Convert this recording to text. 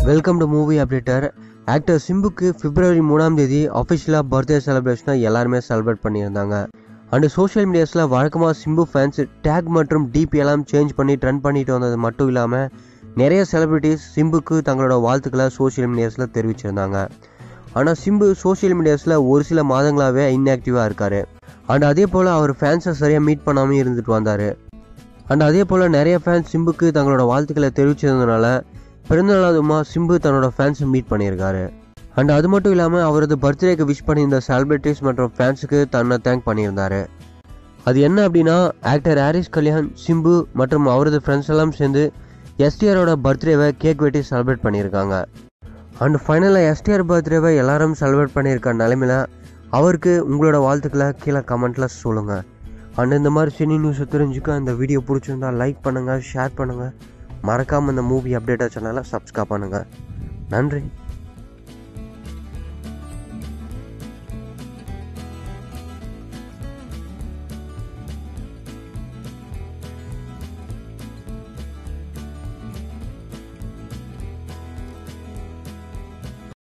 welcome to movie updater actor சிம்புக்கு February மூணாம் தேதி அஃபிஷியலாக பர்த்டே செலிப்ரேஷனை எல்லாருமே செலிப்ரேட் பண்ணியிருந்தாங்க அண்டு சோஷியல் மீடியாஸில் வழக்கமாக சிம்பு ஃபேன்ஸ் டேக் மற்றும் டிபி எல்லாம் சேஞ்ச் பண்ணி ட்ரெண்ட் பண்ணிட்டு வந்தது மட்டும் இல்லாமல் நிறைய செலிபிரிட்டிஸ் சிம்புக்கு தங்களோட வாழ்த்துக்களை சோஷியல் மீடியாஸில் தெரிவிச்சிருந்தாங்க ஆனால் சிம்பு சோஷியல் மீடியாஸில் ஒரு சில மாதங்களாகவே இன்ஆக்டிவாக இருக்கார் அண்ட் அதே போல் அவர் ஃபேன்ஸை சரியாக மீட் பண்ணாமல் இருந்துட்டு வந்தார் அண்ட் அதே போல் நிறைய ஃபேன்ஸ் சிம்புக்கு தங்களோட வாழ்த்துக்களை தெரிவிச்சதுனால பிறந்தநாள் அதுமா சிம்பு தன்னோட ஃபேன்ஸை மீட் பண்ணியிருக்காரு அண்ட் அது மட்டும் இல்லாமல் அவரது பர்த்டேக்கு விஷ் பண்ணியிருந்த செலிபிரிட்டிஸ் மற்றும் ஃபேன்ஸுக்கு தன்னை தேங்க் பண்ணியிருந்தாரு அது என்ன அப்படின்னா ஆக்டர் ஹாரிஸ் கல்யாண் சிம்பு மற்றும் அவரது ஃப்ரெண்ட்ஸ் எல்லாம் சேர்ந்து எஸ்டிஆரோட பர்த்டேவை கேக் வெட்டி செலிப்ரேட் பண்ணியிருக்காங்க அண்ட் ஃபைனலாக எஸ்டிஆர் பர்த்டேவை எல்லாரும் செலிப்ரேட் பண்ணியிருக்க நிலமையில அவருக்கு உங்களோட வாழ்த்துக்களை கீழே கமெண்ட்டில் சொல்லுங்கள் அண்ட் இந்த மாதிரி சினி நியூஸை தெரிஞ்சுக்க இந்த வீடியோ பிடிச்சிருந்தா லைக் பண்ணுங்கள் ஷேர் பண்ணுங்கள் மறக்காமல் இந்த மூவி அப்டேட்டர் சேனலை சப்ஸ்கிரைப் பண்ணுங்கள் நன்றி